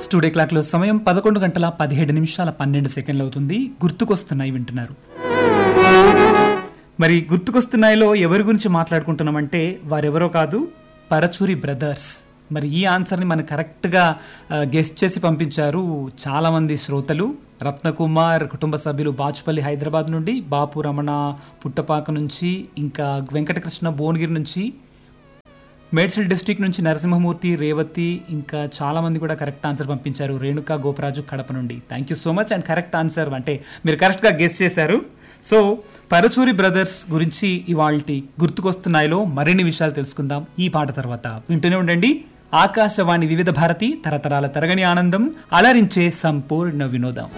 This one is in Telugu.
స్టూడియో క్లాక్లో సమయం పదకొండు గంటల పదిహేడు నిమిషాల పన్నెండు సెకండ్లు అవుతుంది గుర్తుకొస్తున్నాయి వింటున్నారు మరి గుర్తుకొస్తున్నాయిలో ఎవరి గురించి మాట్లాడుకుంటున్నామంటే వారెవరో కాదు పరచూరి బ్రదర్స్ మరి ఈ ఆన్సర్ని మనకు కరెక్ట్గా గెస్ట్ చేసి పంపించారు చాలామంది శ్రోతలు రత్నకుమార్ కుటుంబ సభ్యులు బాచుపల్లి హైదరాబాద్ నుండి బాపు రమణ పుట్టపాక నుంచి ఇంకా వెంకటకృష్ణ భువనగిరి నుంచి మేడ్చల్ డిస్టిక్ నుంచి నరసింహమూర్తి రేవతి ఇంకా చాలా మంది కూడా కరెక్ట్ ఆన్సర్ పంపించారు రేణుకా గోపరాజు కడప నుండి thank you so much and correct answer అంటే మీరు కరెక్ట్గా గెస్ చేశారు సో పరచూరి బ్రదర్స్ గురించి ఇవాళ గుర్తుకొస్తున్నాయిలో మరిన్ని విషయాలు తెలుసుకుందాం ఈ పాట తర్వాత వింటూనే ఉండండి ఆకాశవాణి వివిధ భారతి తరతరాల తరగని ఆనందం అలరించే సంపూర్ణ వినోదం